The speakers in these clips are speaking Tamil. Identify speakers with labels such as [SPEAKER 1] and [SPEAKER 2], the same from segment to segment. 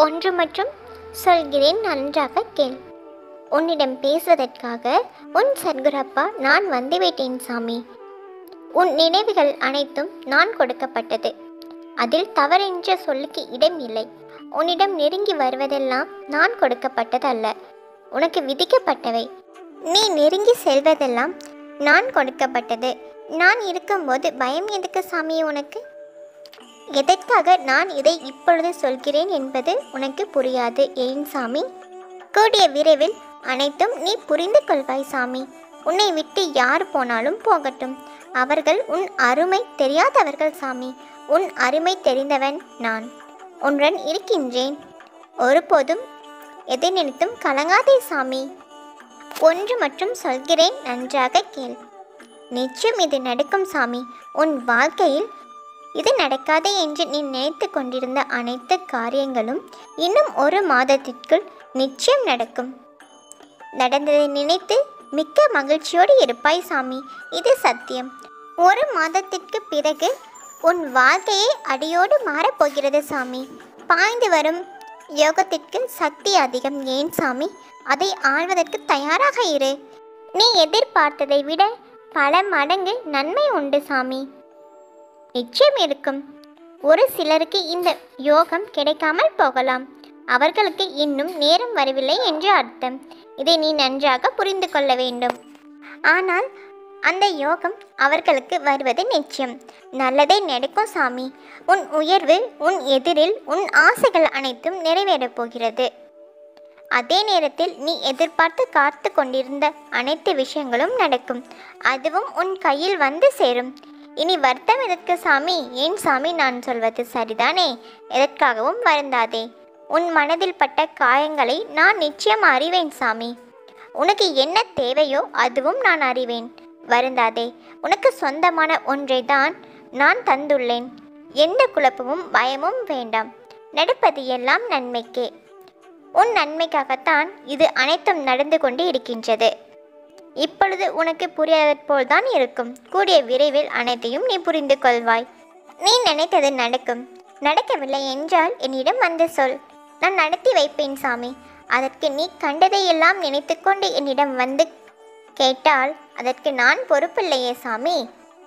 [SPEAKER 1] ஒன்று மற்றும் சொல்கிறேன் நன்றாக கேள் உன்னிடம் பேசுவதற்காக உன் சத்குரப்பா நான் வந்துவிட்டேன் சாமி உன் நினைவுகள் அனைத்தும் நான் கொடுக்கப்பட்டது அதில் தவறென்ற சொல்லுக்கு இடம் இல்லை உன்னிடம் நெருங்கி வருவதெல்லாம் நான் கொடுக்கப்பட்டது அல்ல உனக்கு விதிக்கப்பட்டவை நீ நெருங்கி செல்வதெல்லாம் நான் கொடுக்கப்பட்டது நான் இருக்கும்போது பயம் எதுக்கு சாமி உனக்கு எதற்காக நான் இதை இப்பொழுது சொல்கிறேன் என்பது உனக்கு புரியாது ஏன் சாமி கூடிய விரைவில் அனைத்தும் நீ புரிந்து கொள்வாய் சாமி உன்னை விட்டு யார் போனாலும் போகட்டும் அவர்கள் உன் அருமை தெரியாதவர்கள் சாமி உன் அருமை தெரிந்தவன் நான் உன்னுடன் இருக்கின்றேன் ஒருபோதும் எதை நினைத்தும் கலங்காதே சாமி ஒன்று மற்றும் சொல்கிறேன் நன்றாக கேள் நிச்சயம் இது நடக்கும் சாமி உன் வாழ்க்கையில் இது நடக்காதே என்று நீ நினைத்து கொண்டிருந்த அனைத்து காரியங்களும் இன்னும் ஒரு மாதத்திற்குள் நிச்சயம் நடக்கும் நடந்ததை நினைத்து மிக்க மகிழ்ச்சியோடு இருப்பாய் சாமி இது சத்தியம் ஒரு மாதத்திற்கு பிறகு உன் வாழ்க்கையே அடியோடு மாறப்போகிறது சாமி பாய்ந்து வரும் யோகத்திற்கு சக்தி அதிகம் ஏன் சாமி அதை ஆழ்வதற்கு தயாராக இரு நீ எதிர்பார்த்ததை விட பல மடங்கு நன்மை உண்டு சாமி நிச்சயம் இருக்கும் ஒரு சிலருக்கு இந்த யோகம் கிடைக்காமல் போகலாம் அவர்களுக்கு இன்னும் நேரம் வரவில்லை என்று அர்த்தம் இதை நீ நன்றாக புரிந்து கொள்ள வேண்டும் ஆனால் அந்த யோகம் அவர்களுக்கு வருவது நிச்சயம் நல்லதே நடக்கும் சாமி உன் உயர்வு உன் எதிரில் உன் ஆசைகள் அனைத்தும் நிறைவேறப் போகிறது அதே நேரத்தில் நீ எதிர்பார்த்து காத்து கொண்டிருந்த அனைத்து விஷயங்களும் நடக்கும் அதுவும் உன் கையில் வந்து சேரும் இனி வருத்தம் எதற்கு சாமி ஏன் சாமி நான் சொல்வது சரிதானே எதற்காகவும் வருந்தாதே உன் மனதில் பட்ட காயங்களை நான் நிச்சயம் அறிவேன் சாமி உனக்கு என்ன தேவையோ அதுவும் நான் அறிவேன் வருந்தாதே உனக்கு சொந்தமான ஒன்றை தான் நான் தந்துள்ளேன் எந்த குழப்பமும் பயமும் வேண்டாம் நடப்பது எல்லாம் நன்மைக்கே உன் நன்மைக்காகத்தான் இது அனைத்தும் நடந்து கொண்டு இருக்கின்றது இப்பொழுது உனக்கு புரியாதது போல்தான் இருக்கும் கூடிய விரைவில் அனைத்தையும் நீ புரிந்து கொள்வாய் நீ நினைத்தது நடக்கும் நடக்கவில்லை என்றால் என்னிடம் வந்து சொல் நான் நடத்தி வைப்பேன் சாமி அதற்கு நீ கண்டதையெல்லாம் நினைத்துக்கொண்டு என்னிடம் வந்து கேட்டால் அதற்கு நான் பொறுப்பில்லையே சாமி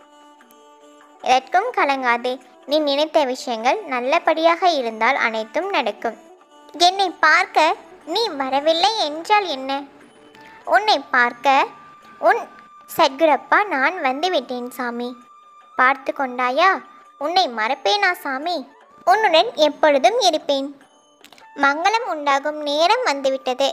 [SPEAKER 1] எதற்கும் கலங்காதே நீ நினைத்த விஷயங்கள் நல்லபடியாக இருந்தால் அனைத்தும் நடக்கும் என்னை பார்க்க நீ வரவில்லை என்றால் என்ன உன்னை பார்க்க உன் சத்குரப்பா நான் வந்து விட்டேன் சாமி பார்த்து கொண்டாயா உன்னை மறப்பேனா சாமி உன்னுடன் எப்பொழுதும் இருப்பேன் மங்களம் உண்டாகும் நேரம் வந்துவிட்டது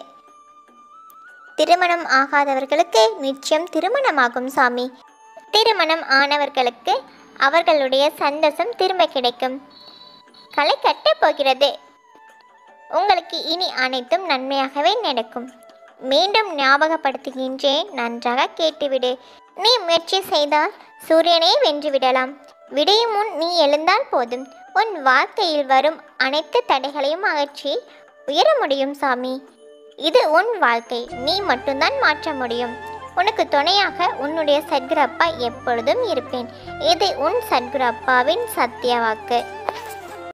[SPEAKER 1] திருமணம் ஆகாதவர்களுக்கு நிச்சயம் திருமணமாகும் சாமி திருமணம் ஆனவர்களுக்கு அவர்களுடைய சந்தோஷம் திரும்ப கிடைக்கும் களை கட்டப் போகிறது உங்களுக்கு இனி அனைத்தும் நன்மையாகவே நடக்கும் மீண்டும் ஞாபகப்படுத்துகின்றேன் நன்றாக கேட்டுவிடு நீ முயற்சி செய்தால் சூரியனை வென்றுவிடலாம் விடியும் முன் நீ எழுந்தால் போதும் உன் வாழ்க்கையில் வரும் அனைத்து தடைகளையும் அகற்றி உயர முடியும் சாமி இது உன் வாழ்க்கை நீ மட்டும்தான் மாற்ற முடியும் உனக்கு துணையாக உன்னுடைய சத்குரு அப்பா எப்பொழுதும் இருப்பேன் இது உன் சத்குரு அப்பாவின் சத்திய வாக்கு